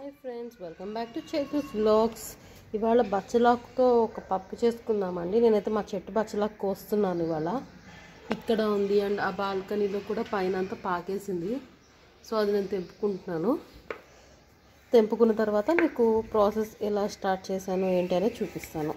hi friends welcome back to Chethu's vlogs ఇవాళ బచ్చలాకుతో ఒక పప్పు చేసుకుందామండి నేనైతే మా చెట్టు బచ్చలాకు కోస్తున్నాను ఇవాళ ఇక్కడ ఉంది అండ్ ఆ బాల్కనీలో కూడా పైన అంతా పాకేసింది సో అది నేను తెంపుకుంటున్నాను తెంపుకున్న తర్వాత మీకు ప్రాసెస్ ఎలా స్టార్ట్ చేశాను ఏంటి అనేది చూపిస్తాను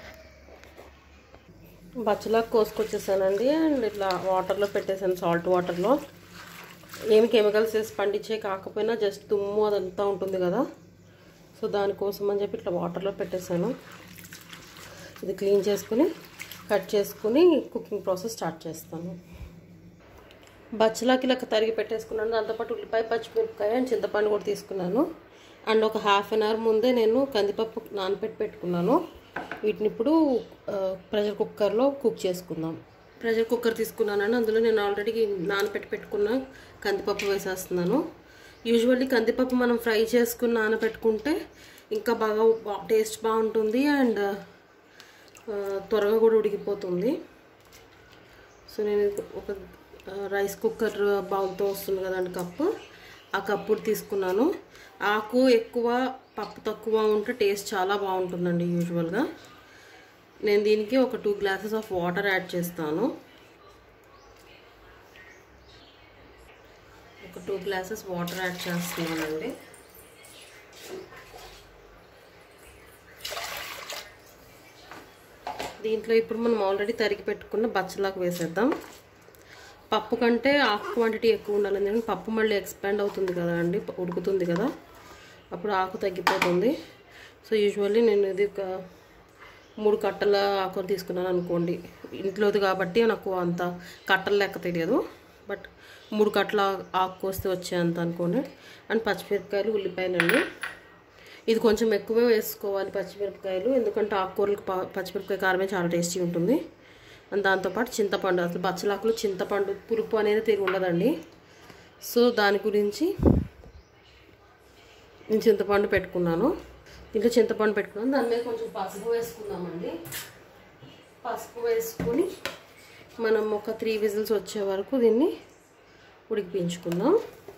బచ్చలాకు కోసుకొచ్చేసానండి అండ్ ఇట్లా వాటర్లో పెట్టేసాను సాల్ట్ వాటర్లో ఏమి కెమికల్స్ వేసి పండించే కాకపోయినా జస్ట్ తుమ్ము అదంతా ఉంటుంది కదా సో దానికోసం అని చెప్పి ఇట్లా వాటర్లో పెట్టేశాను ఇది క్లీన్ చేసుకుని కట్ చేసుకుని కుకింగ్ ప్రాసెస్ స్టార్ట్ చేస్తాను బచ్చలాకి లెక్క తరిగి పెట్టేసుకున్నాను దాంతోపాటు ఉల్లిపాయ పచ్చిమిరపకాయ అండ్ చింతపండు కూడా తీసుకున్నాను అండ్ ఒక హాఫ్ అన్ అవర్ ముందే నేను కందిపప్పు నానపెట్టి పెట్టుకున్నాను వీటిని ఇప్పుడు ప్రెషర్ కుక్కర్లో కుక్ చేసుకుందాం ప్రెషర్ కుక్కర్ తీసుకున్నానండి అందులో నేను ఆల్రెడీ నానపెట్టి పెట్టుకున్న కందిపప్పు వేసేస్తున్నాను యూజువల్లీ కందిపప్పు మనం ఫ్రై చేసుకుని నానబెట్టుకుంటే ఇంకా బాగా టేస్ట్ బాగుంటుంది అండ్ త్వరగా కూడా ఉడికిపోతుంది సో నేను ఒక రైస్ కుక్కర్ బౌల్తో వస్తుంది కదండి కప్పు ఆ కప్పు తీసుకున్నాను ఆకు ఎక్కువ పప్పు తక్కువ ఉంటే టేస్ట్ చాలా బాగుంటుందండి యూజువల్గా నేను దీనికి ఒక two glasses of water add చేస్తాను ఒక టూ గ్లాసెస్ వాటర్ యాడ్ చేస్తున్నానండి దీంట్లో ఇప్పుడు మనం ఆల్రెడీ తరిగి పెట్టుకున్న బచ్చలాకు వేసేద్దాం పప్పు కంటే ఆకు క్వాంటిటీ ఎక్కువ ఉండాలి ఎందుకంటే పప్పు మళ్ళీ ఎక్స్పాండ్ అవుతుంది కదా అండి ఉడుకుతుంది కదా అప్పుడు ఆకు తగ్గిపోతుంది సో యూజువల్లీ నేను ఇది ఒక మూడు కట్టల ఆకులు తీసుకున్నాను అనుకోండి ఇంట్లోది కాబట్టి నాకు అంత కట్టల లెక్క తెలియదు బట్ మూడు కట్టల ఆకు కోస్తే వచ్చేంత అనుకోండి అండ్ పచ్చిమిరపకాయలు ఉల్లిపాయలండి ఇది కొంచెం ఎక్కువే వేసుకోవాలి పచ్చిమిరపకాయలు ఎందుకంటే ఆకుకూరలకు పచ్చిమిరపకాయ కారమే చాలా టేస్టీ ఉంటుంది అండ్ దాంతోపాటు చింతపండు అసలు బచ్చలాకులు చింతపండు పులుపు అనేది తిరిగి ఉండదండి సో దాని గురించి నేను చింతపండు పెట్టుకున్నాను దీంట్లో చింతపండు పెట్టుకున్నాను దాని మీద కొంచెం పసుపు వేసుకుందామండి పసుపు వేసుకొని మనం ఒక త్రీ విజిల్స్ వచ్చే వరకు దీన్ని ఉడికిపించుకుందాం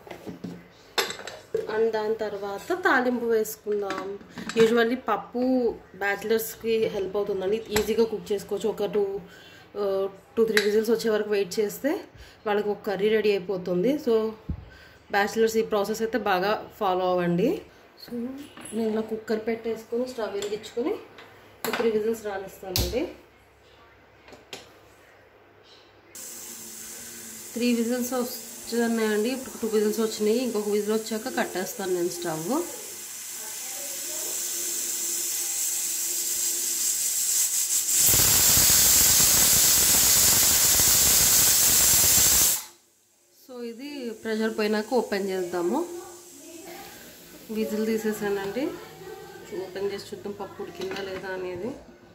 అండ్ దాని తర్వాత తాలింపు వేసుకుందాం యూజువల్లీ పప్పు బ్యాచిలర్స్కి హెల్ప్ అవుతుందండి ఈజీగా కుక్ చేసుకోవచ్చు ఒక టూ టూ త్రీ విజిల్స్ వచ్చే వరకు వెయిట్ చేస్తే వాళ్ళకి ఒక కర్రీ రెడీ అయిపోతుంది సో బ్యాచిలర్స్ ఈ ప్రాసెస్ అయితే బాగా ఫాలో అవ్వండి సో నేను ఇలా కుక్కర్ పెట్టేసుకొని స్టవ్ వెలిగించుకొని త్రీ విజిల్స్ రానిస్తానండి త్రీ విజిల్స్ వచ్చాయండి ఇప్పుడు టూ విజిల్స్ వచ్చినాయి ఇంకొక విజిల్ వచ్చాక కట్టేస్తాను నేను స్టవ్ సో ఇది ప్రెషర్ పోయినాక ఓపెన్ చేద్దాము విజిల్ తీసేసానండి ఓపెన్ చేసి చూద్దాం పప్పు ఉడికిందా లేదా అనేది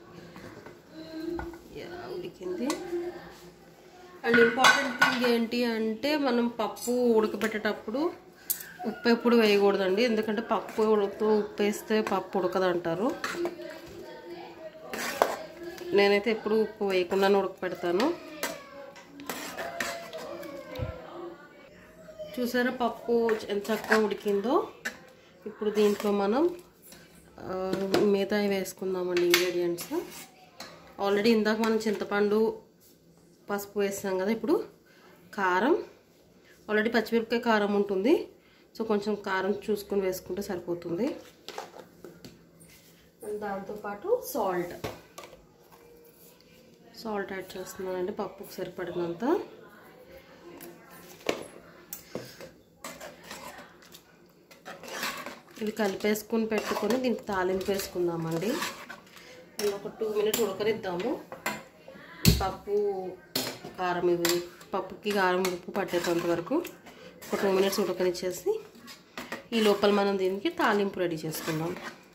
ఉడికింది అండ్ ఇంపార్టెంట్ థింగ్ ఏంటి అంటే మనం పప్పు ఉడకబెట్టేటప్పుడు ఉప్పు ఎప్పుడు వేయకూడదండి ఎందుకంటే పప్పు ఉడుకుతూ ఉప్పు వేస్తే పప్పు ఉడకదంటారు నేనైతే ఎప్పుడు ఉప్పు వేయకుండానే ఉడకపెడతాను చూసారా పప్పు ఎంత చక్కగా ఉడికిందో ఇప్పుడు దీంట్లో మనం మిగతా వేసుకుందామండి ఇంగ్రీడియంట్స్ ఆల్రెడీ ఇందాక మనం చింతపండు పసుపు వేసాం కదా ఇప్పుడు కారం ఆల్రెడీ పచ్చిమిరపకాయ కారం ఉంటుంది సో కొంచెం కారం చూసుకొని వేసుకుంటే సరిపోతుంది దాంతోపాటు సాల్ట్ సాల్ట్ యాడ్ చేస్తున్నానండి పప్పుకు సరిపడినంత ఇది కలిపేసుకుని పెట్టుకొని దీనికి తాలింపు వేసుకుందామండి ఒక టూ మినిట్స్ ఉడకనిద్దాము పప్పు కారం ఇవి పప్పుకి కారం ఉప్పు పట్టేంత వరకు ఒక టూ మినిట్స్ ఉడకనిచ్చేసి ఈ లోపల మనం దీనికి తాలింపు రెడీ చేసుకుందాం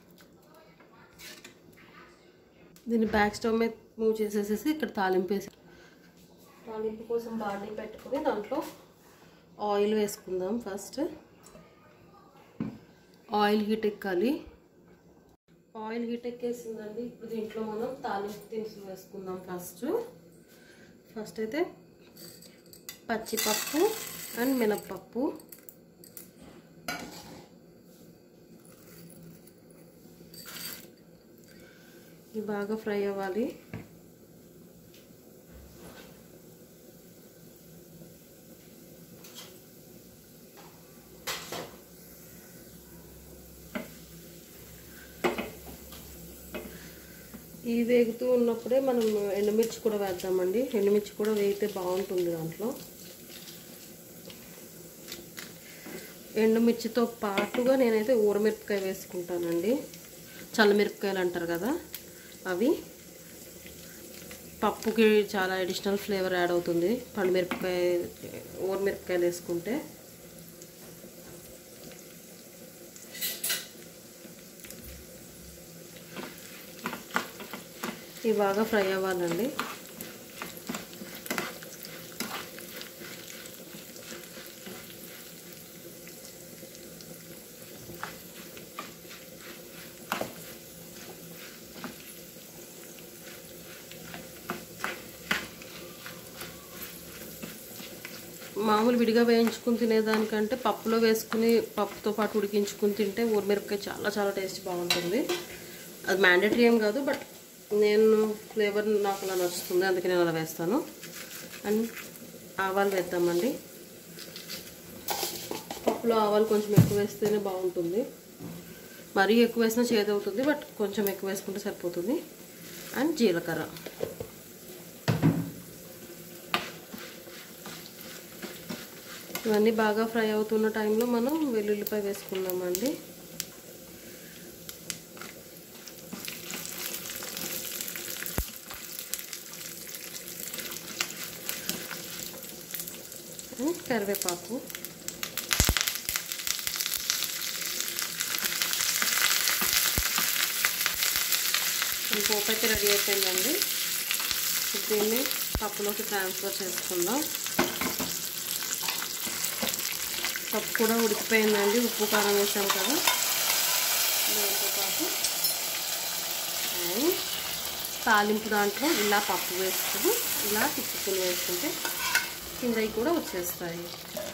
దీన్ని బ్యాక్ స్టవ్ మీద మూవ్ చేసేసేసి ఇక్కడ తాలింపు వేసి తాలింపు కోసం బాడీ పెట్టుకుని దాంట్లో ఆయిల్ వేసుకుందాం ఫస్ట్ ఆయిల్ హీట్ ఎక్కాలి ఆయిల్ హీట్ ఎక్కేసిందండి ఇప్పుడు దీంట్లో మనం తాలింపు దినుసులు వేసుకుందాం ఫస్ట్ ఫస్ట్ అయితే పచ్చిపప్పు అండ్ మినప్పప్పు ఇది బాగా ఫ్రై అవ్వాలి ఈ వేగుతూ ఉన్నప్పుడే మనం ఎండుమిర్చి కూడా వేద్దామండి ఎండుమిర్చి కూడా వేగితే బాగుంటుంది దాంట్లో ఎండుమిర్చితో పాటుగా నేనైతే ఊరమిరపకాయ వేసుకుంటానండి చల్లమిరపకాయలు అంటారు కదా అవి పప్పుకి చాలా అడిషనల్ ఫ్లేవర్ యాడ్ అవుతుంది పండుమిరపకాయ ఊరమిరపకాయలు వేసుకుంటే ఇవి బాగా ఫ్రై అవ్వాలండి మామూలు విడిగా వేయించుకుని తినేదానికంటే పప్పులో వేసుకుని పప్పుతో పాటు ఉడికించుకుని తింటే ఊరమిరపకాయ చాలా చాలా టేస్ట్ బాగుంటుంది అది మ్యాండేటరీ ఏం కాదు బట్ నేను ఫ్లేవర్ నాకు అలా నచ్చుతుంది అందుకే నేను అలా వేస్తాను అండ్ ఆవాలు వేద్దామండి పప్పులో ఆవాలు కొంచెం ఎక్కువ వేస్తేనే బాగుంటుంది మరీ ఎక్కువ వేసినా చేదవుతుంది బట్ కొంచెం ఎక్కువ వేసుకుంటే సరిపోతుంది అండ్ జీలకర్ర ఇవన్నీ బాగా ఫ్రై అవుతున్న టైంలో మనం వెల్లుల్లిపాయ వేసుకుందామండి కరివేపాకు పోపు అయితే రెడీ అయిపోయిందండి దీన్ని పప్పులోకి ట్రాన్స్ఫర్ చేసుకుందాం పప్పు కూడా ఉడికిపోయిందండి ఉప్పు కారం వేసాం కదా దాంతో పాటు అండ్ తాలింపు దాంట్లో ఇలా పప్పు వేసుకుని ఇలా తిప్పుకుని వేసుకుంటే కిందవి కూడా వచ్చేస్తాయి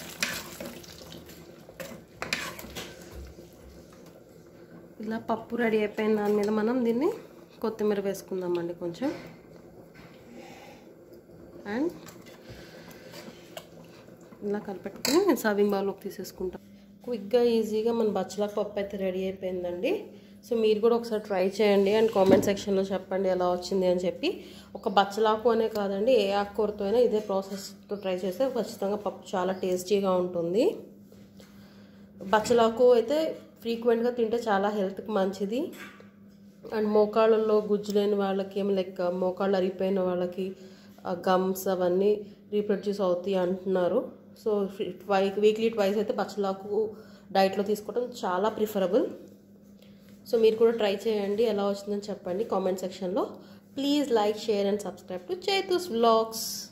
ఇలా పప్పు రెడీ అయిపోయిన దాని మీద మనం దీన్ని కొత్తిమీర వేసుకుందామండి కొంచెం అండ్ ఇలా కలిపెట్టుకుని నేను సర్వింగ్ బౌల్లోకి తీసేసుకుంటాను క్విక్గా ఈజీగా మన బచ్చలకు పప్పు అయితే రెడీ అయిపోయిందండి సో మీరు కూడా ఒకసారి ట్రై చేయండి అండ్ కామెంట్ సెక్షన్లో చెప్పండి ఎలా వచ్చింది అని చెప్పి ఒక బచ్చలాకు అనే కాదండి ఏ ఆకుకూరతో అయినా ఇదే ప్రాసెస్తో ట్రై చేస్తే ఖచ్చితంగా పప్పు చాలా టేస్టీగా ఉంటుంది బచ్చలాకు అయితే ఫ్రీక్వెంట్గా తింటే చాలా హెల్త్కి మంచిది అండ్ మోకాళ్ళల్లో గుజ్జు లేని వాళ్ళకి ఏం లెక్క మోకాళ్ళు అరిగిపోయిన వాళ్ళకి గమ్స్ అవన్నీ రీప్రొడ్యూస్ అవుతాయి అంటున్నారు సో ట్వై వీక్లీ ట్వైస్ అయితే బచ్చలాకు డైట్లో తీసుకోవడం చాలా ప్రిఫరబుల్ సో మీరు కూడా ట్రై చేయండి ఎలా వచ్చిందని చెప్పండి కామెంట్ సెక్షన్లో please like share and subscribe to Chethu's vlogs